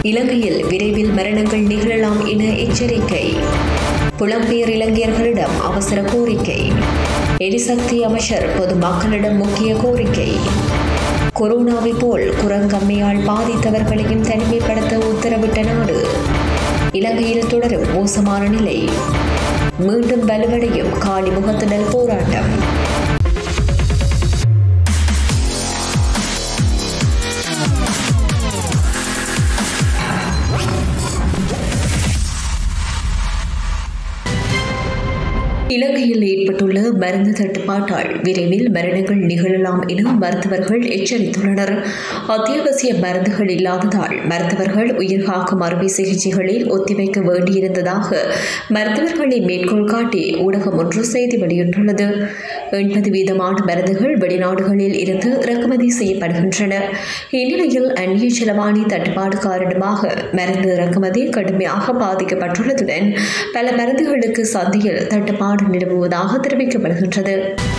இலங்கையில் விரைவில் மரணங்கள் நிகழலாம் என எச்சரிக்கை புலம்பெயர் இளைஞர்களிடம் அவசர கோரிக்கை எரிசக்தி அமைச்சர் பொதுமக்களிடம் முக்கிய கோரிக்கை கொரோனாவை போல் குரங்கம்மையால் பாதித்தவர்களையும் தனிமைப்படுத்த உத்தரவிட்ட நாடு இலங்கையில் தொடரும் மோசமான நிலை மீண்டும் வலுவடையும் காலி முகத்திடல் போராட்டம் இலங்கையில் ஏற்பட்டுள்ள மருந்து தட்டுப்பாட்டால் விரைவில் மரணங்கள் நிகழலாம் என மருத்துவர்கள் எச்சரித்துள்ளனர் அத்தியாவசிய மருந்துகள் இல்லாததால் மருத்துவர்கள் உயிர்காக்கும் அறுவை சிகிச்சைகளில் ஒத்திவைக்க வேண்டியிருந்ததாக மருத்துவர்களை மேற்கோள் காட்டி ஊடகம் ஒன்று செய்தி வெளியிட்டுள்ளது எண்பது வீதமான மருந்துகள் வெளிநாடுகளில் இருந்து இறக்குமதி செய்யப்படுகின்றன இந்நிலையில் அந்நிய செலவாணி தட்டுப்பாடு காரணமாக மருந்து இறக்குமதி கடுமையாக பாதிக்கப்பட்டுள்ளதுடன் பல மருந்துகளுக்கு சந்தையில் தட்டுப்பாடு நிலவுவதாக தெரிவிக்கப்படுகின்றது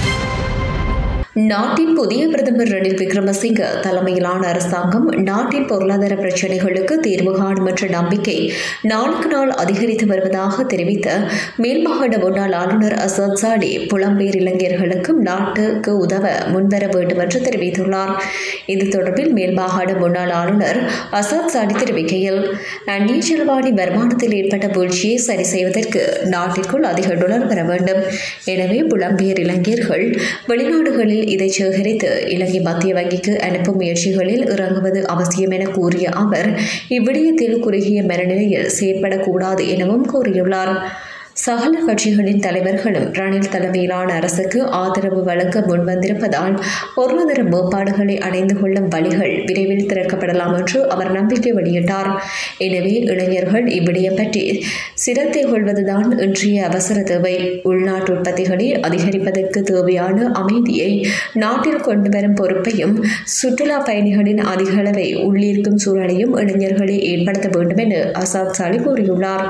நாட்டின் புதிய பிரதமர் ரணில் விக்ரமசிங்க தலைமையிலான அரசாங்கம் நாட்டின் பொருளாதார பிரச்சினைகளுக்கு தீர்வு காணும் என்ற நம்பிக்கை நாளுக்கு நாள் அதிகரித்து வருவதாக தெரிவித்த மேல்மாகாண முன்னாள் ஆளுநர் அசாத் சாடி புலம்பெயர் இளைஞர்களுக்கும் நாட்டுக்கு உதவ முன்வர வேண்டும் என்று தெரிவித்துள்ளார் இது தொடர்பில் மேல்மாகாண முன்னாள் ஆளுநர் அசாத் சாடி தெரிவிக்கையில் அந்நிய செலவாணி வருமானத்தில் ஏற்பட்ட வீழ்ச்சியை சரி செய்வதற்கு நாட்டிற்குள் அதிக டாலர் பெற வேண்டும் எனவே புலம்பெயர் இளைஞர்கள் வெளிநாடுகளில் இதை சேகரித்து இலங்கை மத்திய வங்கிக்கு அனுப்பும் முயற்சிகளில் இறங்குவது அவசியம் என கூறிய அவர் இவ்விடயத்தில் குறுகிய மனநிலையில் செயற்படக்கூடாது எனவும் கூறியுள்ளார் சகல கட்சிகளின் தலைவர்களும் ரணில் தலைமையிலான அரசுக்கு ஆதரவு வழங்க முன்வந்திருப்பதால் பொருளாதார மேம்பாடுகளை அடைந்து கொள்ளும் வழிகள் விரைவில் திறக்கப்படலாம் என்று அவர் நம்பிக்கை வெளியிட்டார் எனவே இளைஞர்கள் இவ்விடயம் பற்றி சிரத்தை கொள்வதுதான் இன்றைய அவசர தேவை உள்நாட்டு உற்பத்திகளை அதிகரிப்பதற்கு தேவையான அமைதியை நாட்டில் கொண்டு வரும் பொறுப்பையும் சுற்றுலா பயணிகளின் அதிக அளவை உள்ளீர்க்கும் சூழலையும் இளைஞர்களே ஏற்படுத்த வேண்டும் என அசாத் சாலி கூறியுள்ளார்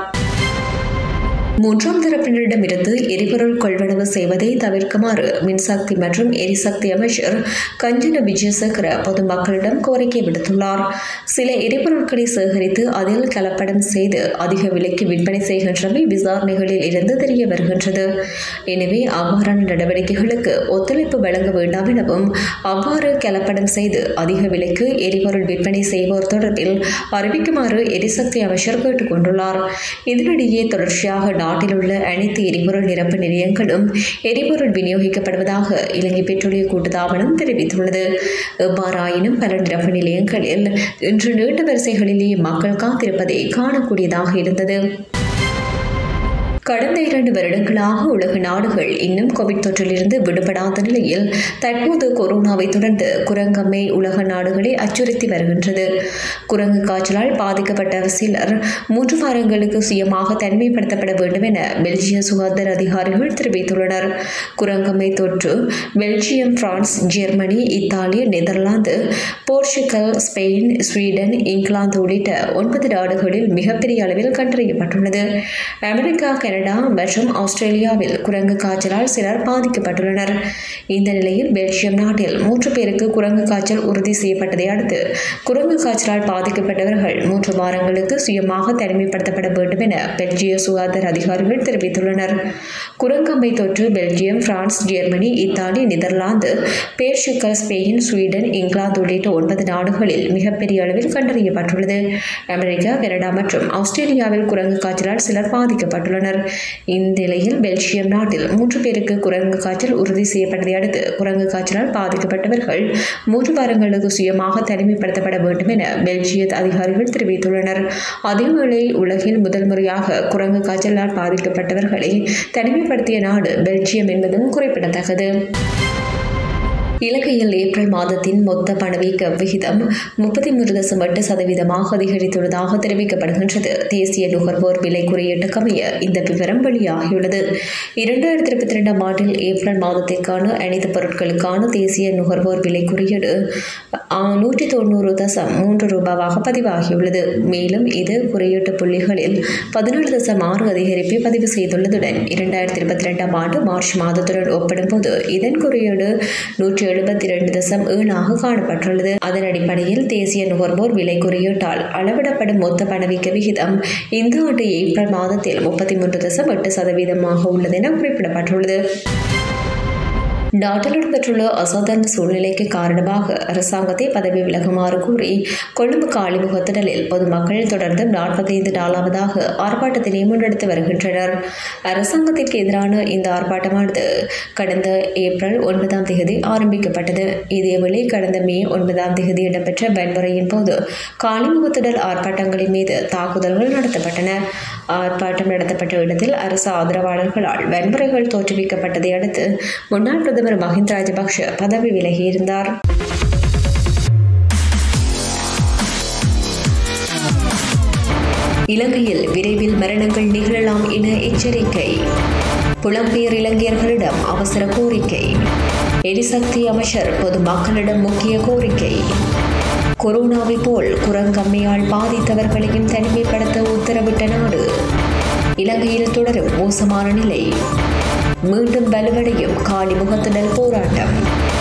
மூன்றாம் தரப்பினரிடமிருந்து எரிபொருள் கொள்வனவு செய்வதை தவிர்க்குமாறு மின்சக்தி மற்றும் எரிசக்தி அமைச்சர் கஞ்சன விஜயசேகர பொதுமக்களிடம் கோரிக்கை விடுத்துள்ளார் சில எரிபொருட்களை சேகரித்து அதில் கலப்படம் செய்து அதிக விலைக்கு விற்பனை செய்கின்றமை விசாரணைகளில் இருந்து தெரிய வருகின்றது எனவே அவ்வாறான நடவடிக்கைகளுக்கு ஒத்துழைப்பு வழங்க வேண்டாம் எனவும் அவ்வாறு கலப்படம் செய்து அதிக விலைக்கு எரிபொருள் விற்பனை செய்வோர் தொடர்பில் அறிவிக்குமாறு எரிசக்தி அமைச்சர் கேட்டுக் கொண்டுள்ளார் இதனிடையே தொடர்ச்சியாக நாட்டில் உள்ள அனைத்து எரிபொருள் நிரப்பு நிலையங்களும் எரிபொருள் விநியோகிக்கப்படுவதாக இலங்கை பெட்ரோலிய கூட்டுத்தாபனம் தெரிவித்துள்ளது எவ்வாறாயினும் பல நிரப்பு நிலையங்களில் இன்று நீண்ட வரிசைகளிலேயே மக்கள் காத்திருப்பதை காணக்கூடியதாக இருந்தது கடந்த இரண்டு வருடங்களாக உலக நாடுகள் இன்னும் கோவிட் தொற்றிலிருந்து விடுபடாத நிலையில் தற்போது கொரோனாவை தொடர்ந்து குரங்கம்மை உலக நாடுகளை அச்சுறுத்தி வருகின்றது குரங்கு காய்ச்சலால் பாதிக்கப்பட்ட சிலர் மூன்று வாரங்களுக்கு சுயமாக தனிமைப்படுத்தப்பட வேண்டும் என பெல்ஜிய சுகாதார அதிகாரிகள் தெரிவித்துள்ளனர் குரங்கம்மை தொற்று Belgium France Germany Italy Netherlands Portugal Spain Sweden England உள்ளிட்ட ஒன்பது நாடுகளில் மிகப்பெரிய அளவில் கண்டறியப்பட்டுள்ளது அமெரிக்கா கனடா மற்றும் ஆஸ்திரேலியாவில் குரங்கு காய்ச்சலால் சிலர் பாதிக்கப்பட்டுள்ளனர் இந்த நிலையில் பெல்ஜியம் நாட்டில் மூன்று பேருக்கு குரங்கு காய்ச்சல் உறுதி செய்யப்பட்டதை அடுத்து குரங்கு காய்ச்சலால் பாதிக்கப்பட்டவர்கள் மூன்று வாரங்களுக்கு சுயமாக தனிமைப்படுத்தப்பட வேண்டும் என பெல்ஜிய சுகாதார அதிகாரிகள் தெரிவித்துள்ளனர் குரங்கம்மை தொற்று Belgium France Germany Italy Netherlands Portugal Spain Sweden England உள்ளிட்ட ஒன்பது நாடுகளில் மிகப்பெரிய அளவில் கண்டறியப்பட்டுள்ளது அமெரிக்கா கனடா மற்றும் ஆஸ்திரேலியாவில் குரங்கு காய்ச்சலால் சிலர் பாதிக்கப்பட்டுள்ளனர் இந்த நிலையில் பெல்ஜியம் நாட்டில் மூன்று பேருக்கு குரங்கு காய்ச்சல் உறுதி செய்யப்பட்டதை அடுத்து குரங்கு காய்ச்சலால் பாதிக்கப்பட்டவர்கள் மூன்று வாரங்களுக்கு சுயமாக தனிமைப்படுத்தப்பட வேண்டும் என பெல்ஜிய அதிகாரிகள் தெரிவித்துள்ளனர் அதேவேளை உலகில் முதல் முறையாக குரங்கு காய்ச்சலால் பாதிக்கப்பட்டவர்களை தனிமைப்படுத்திய நாடு பெல்ஜியம் என்பதும் குறிப்பிடத்தக்கது இலங்கையில் ஏப்ரல் மாதத்தின் மொத்த பணவீக்க விகிதம் முப்பத்தி மூன்று தசம் எட்டு சதவீதமாக அதிகரித்துள்ளதாக தெரிவிக்கப்படுகின்றது தேசிய நுகர்வோர் விலை குறியீட்டுக்கமைய இந்த விவரம் வெளியாகியுள்ளது இரண்டாயிரத்தி இருபத்தி ரெண்டாம் ஆண்டில் ஏப்ரல் மாதத்திற்கான அனைத்து பொருட்களுக்கான தேசிய நுகர்வோர் விலை குறியீடு நூற்றி தொண்ணூறு தசம் மூன்று ரூபாவாக பதிவாகியுள்ளது மேலும் இது குறியீட்டு புள்ளிகளில் பதினேழு தசம் ஆறு அதிகரிப்பை பதிவு செய்துள்ளதுடன் இரண்டாயிரத்தி இருபத்தி ரெண்டாம் ஆண்டு மார்ச் மாதத்துடன் ஒப்பிடும்போது இதன் குறியீடு நூற்றி நூற்றி எழுபத்தி இரண்டு தசம் ஏழாக காணப்பட்டுள்ளது அதன் அடிப்படையில் தேசிய நுகர்வோர் விலை குறியீட்டால் அளவிடப்படும் மொத்த பணவீக்க விகிதம் இந்த ஆண்டு ஏப்ரல் மாதத்தில் முப்பத்தி மூன்று தசம் எட்டு சதவீதமாக உள்ளது என குறிப்பிடப்பட்டுள்ளது நாட்டில் இடம்பெற்றுள்ள அசாதாரண சூழ்நிலைக்கு காரணமாக அரசாங்கத்தை பதவி விலகுமாறு கூறி கொழும்பு காளிமுகத்திடலில் பொதுமக்கள் தொடர்ந்து நாற்பத்தைந்து நாளாவதாக ஆர்ப்பாட்டத்தினை முன்னெடுத்து வருகின்றனர் அரசாங்கத்திற்கு எதிரான இந்த ஆர்ப்பாட்டமானது கடந்த ஏப்ரல் ஒன்பதாம் தேதி ஆரம்பிக்கப்பட்டது இதேவேளை கடந்த மே ஒன்பதாம் தேதி இடம்பெற்ற வன்முறையின் போது காளிமுகத்திடல் ஆர்ப்பாட்டங்களின் மீது தாக்குதல்கள் நடத்தப்பட்டன ஆர்ப்பாட்டம் நடத்தப்பட்ட இடத்தில் அரசு ஆதரவாளர்களால் வன்முறைகள் தோற்றுவிக்கப்பட்டதை அடுத்து முன்னாள் பிரதமர் மஹிந்த ராஜபக்ஷ பதவி விலகியிருந்தார் இலங்கையில் விரைவில் மரணங்கள் நிகழலாம் என எச்சரிக்கை புலம்பெயர் இளைஞர்களிடம் அவசர கோரிக்கை எரிசக்தி அமைச்சர் பொதுமக்களிடம் முக்கிய கோரிக்கை கொரோனாவை போல் குரங்கம்மையால் பாதித்தவர்களையும் தனிமைப்படுத்த உத்தரவிட்ட நாடு இலங்கையில் தொடரும் மோசமான நிலை மீண்டும் வலுவடையும் காலி முகத்திடல் போராட்டம்